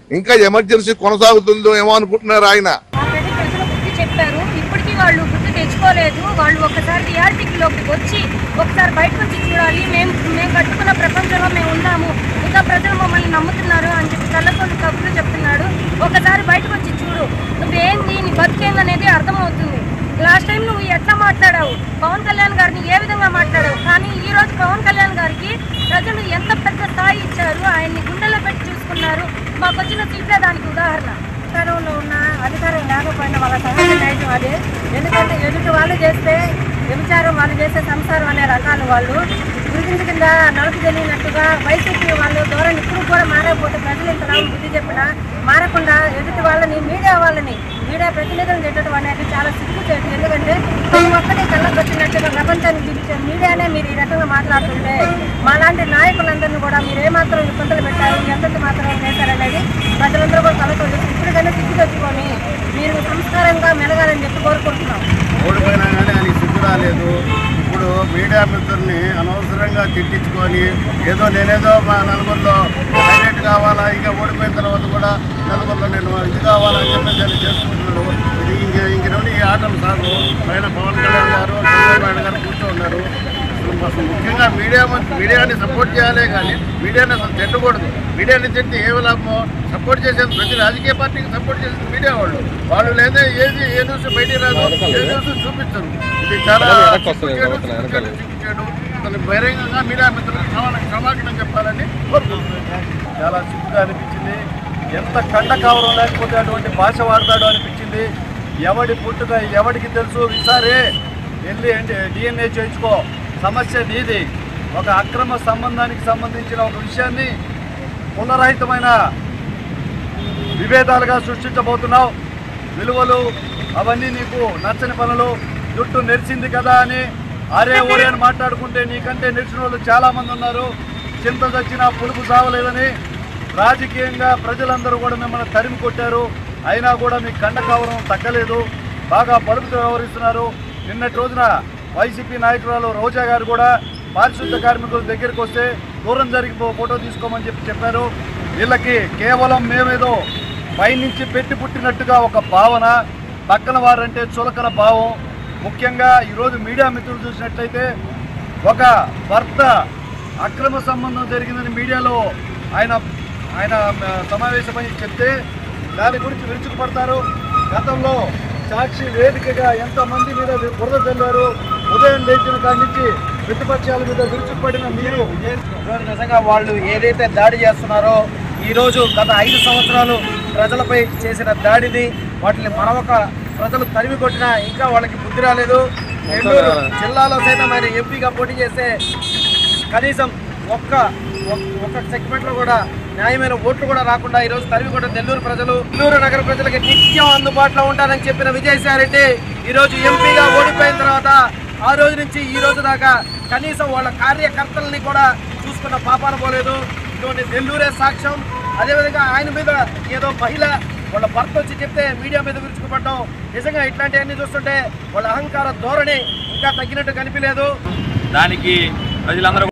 ఇంకా ఎమర్జెన్సీ కొనసాగుతుందో ఏమో అనుకుంటున్నారు ఆయన ఆల్రెడీ ప్రజలు బుద్ధి చెప్పారు ఇప్పటికీ వాళ్ళు బుద్ధి తెచ్చుకోలేదు వాళ్ళు ఒకసారి రియాలిటీలోకి వచ్చి ఒకసారి బయటకు వచ్చి చూడాలి మేము మేము కట్టుకున్న ప్రపంచంలో మేము ఉన్నాము ఇంకా ప్రజలు మమ్మల్ని నమ్ముతున్నారు అని చెప్పి కళ్ళకొని కబుర్లు చెప్తున్నాడు ఒకసారి బయటకు వచ్చి చూడు నువ్వేంది నీ బతికేంది అనేది అర్థమవుతుంది లాస్ట్ టైం నువ్వు ఎట్లా మాట్లాడావు పవన్ కళ్యాణ్ గారిని ఏ విధంగా మాట్లాడావు కానీ ఈ రోజు పవన్ కళ్యాణ్ గారికి ప్రజలు ఎంత పెద్ద స్థాయి ఇచ్చారు ఆయన్ని గుండెల్లో పెట్టి చూసుకున్నారు మాకు వచ్చిన సీట్లే దానికి ఉదాహరణ అధికారంలో ఉన్న అధికారం లేకపోయినా వాళ్ళ సహజ నైజం అదే ఎందుకంటే ఎదుటి వాళ్ళు చేస్తే వ్యభిచారం వాళ్ళు చేసే సంసారం అనే రకాలు వాళ్ళు గురించి కింద నలుపు తెలియనట్టుగా వైసీపీ వాళ్ళు ధోరణి ఇప్పుడు కూడా మారకపోతే ప్రజలు ఇంతలా బుద్ధి చెప్పినా మారకుండా ఎదుటి వాళ్ళని మీడియా వాళ్ళని మీడియా ప్రతినిధులను తిట్టడం అనేది చాలా సిగ్గుచేటు ఎందుకంటే ప్రతి ఒక్కటి కళ్ళకొచ్చినట్టుగా ప్రపంచానికి చూపించే మీడియానే మీరు ఈ రకంగా మాట్లాడుతుంటే మాలాంటి నాయకులందరినీ కూడా మీరు ఏమాత్రం ఇబ్బందులు పెట్టారు ఎంతటి మాత్రం చేశారనేది ప్రజలందరూ కూడా కలగొంది ఇప్పటికైనా సిగ్గు తెచ్చుకొని మీరు సంస్కారంగా మెలగాలని చెప్పి కోరుకుంటున్నాం ఓడిపోయినా కానీ ఆయనకి సిగ్గు రాలేదు ఇప్పుడు మీడియా మిత్రుల్ని అనవసరంగా తిట్టించుకొని ఏదో నేనేదో మా నలుగురిలో హైలైట్ కావాలా ఇంకా ఓడిపోయిన తర్వాత కూడా నలుగురిలో నేను ఇది కావాలని చెప్పేసి ఆయన చేసుకుంటున్నాడు ఇది ఇంక ఇంక నుండి ఈ ఆటలు సాగు పైన పవన్ కళ్యాణ్ గారు చంద్రబాబు నాయుడు గారు కూర్చోన్నారు అసలు అసలు ముఖ్యంగా మీడియా మం- మీడియాని సపోర్ట్ చేయాలే కానీ మీడియాని అసలు తిట్టకూడదు మీడియాని తిట్టి ఏ లాభమో సపోర్ట్ చేసేది ప్రతి రాజకీయ పార్టీకి సపోర్ట్ చేసేది మీడియా వాళ్ళు వాళ్ళు లేదా ఏది ఏ న్యూస్ బయటికి రాదు ఏ న్యూస్ చూపించరు ఇది చాలా చూపించాడు అతను బహిరంగంగా మీడియా మిత్రులకు క్షమా- క్షమాపణ చెప్పాలని కోరుకుంటున్నాను చాలా సిగ్గుగా అనిపించింది ఎంత కండ కావరం లేకపోతే అటువంటి భాష వాడతాడు అనిపించింది ఎవడి పుట్టుక ఎవడికి తెలుసు విసారే వెళ్ళి డిఎన్ఏ చేయించుకో సమస్య నీది ఒక అక్రమ సంబంధానికి సంబంధించిన ఒక విషయాన్ని పునరహితమైన విభేదాలుగా సృష్టించబోతున్నావు విలువలు అవన్నీ నీకు నచ్చని పనులు జుట్టు నెరిచింది కదా అని అరే ఓరే అని మాట్లాడుకుంటే నీకంటే నెరిచిన వాళ్ళు చాలామంది ఉన్నారు చింత చచ్చినా పులుపు సావలేదని రాజకీయంగా ప్రజలందరూ కూడా మిమ్మల్ని తరిమి కొట్టారు అయినా కూడా మీ కండ కావరం తగ్గలేదు బాగా పలుపుతో వ్యవహరిస్తున్నారు నిన్నటి రోజున వైసీపీ నాయకురాలు రోజా గారు కూడా పారిశుద్ధ కార్మికుల దగ్గరికి వస్తే దూరం జరిగి పో- ఫోటో తీసుకోమని చెప్పి చెప్పారు వీళ్ళకి కేవలం మేమేదో పైనుంచి పెట్టి పుట్టినట్టుగా ఒక భావన పక్కన వారంటే చులకన భావం ముఖ్యంగా ఈరోజు మీడియా మిత్రులు చూసినట్లయితే ఒక భర్త అక్రమ సంబంధం జరిగిందని మీడియాలో ఆయన ఆయన ఆ, సమావేశమై చెప్తే దాని గురించి విరుచుకుపడతారు గతంలో సాక్షి వేదికగా ఎంతమంది మీద బురద చల్లారు ఉదయం లేచిన కాడి నుంచి ప్రతిపక్షాల మీద విరుచుకుపడిన మీరు ఈరోజు నిజంగా వాళ్ళు ఏదైతే దాడి చేస్తున్నారో ఈ రోజు గత ఐదు సంవత్సరాలు ప్రజలపై చేసిన దాడిని వాటిని మనొక ప్రజలు తరిమి కొట్టినా ఇంకా వాళ్ళకి బుద్ధి రాలేదు నెల్లూరు జిల్లాలో సైతం ఆయన ఎంపీగా పోటీ చేస్తే కనీసం ఒక్క ఒక్- ఒక్క సెగ్మెంట్లో కూడా న్యాయమైన ఓట్లు కూడా రాకుండా ఈరోజు తరిమి కొట్టిన నెల్లూరు ప్రజలు నెల్లూరు నగర ప్రజలకి నిత్యం అందుబాటులో ఉంటానని చెప్పిన విజయసాయి రెడ్డి ఈరోజు ఎంపీగా ఓడిపోయిన తర్వాత ఆ రోజు నుంచి ఈ రోజు దాకా కనీసం వాళ్ళ కార్యకర్తల్ని కూడా చూసుకున్న పాపాన పోలేదు ఇటువంటి నెల్లూరే సాక్ష్యం అదేవిధంగా ఆయన మీద ఏదో మహిళ వాళ్ళ భర్త వచ్చి చెప్తే మీడియా మీద విరుచుకుపడటం నిజంగా ఇట్లాంటివన్నీ చూస్తుంటే వాళ్ళ అహంకార ధోరణి ఇంకా తగ్గినట్టు కనిపించలేదు దానికి ప్రజలందరూ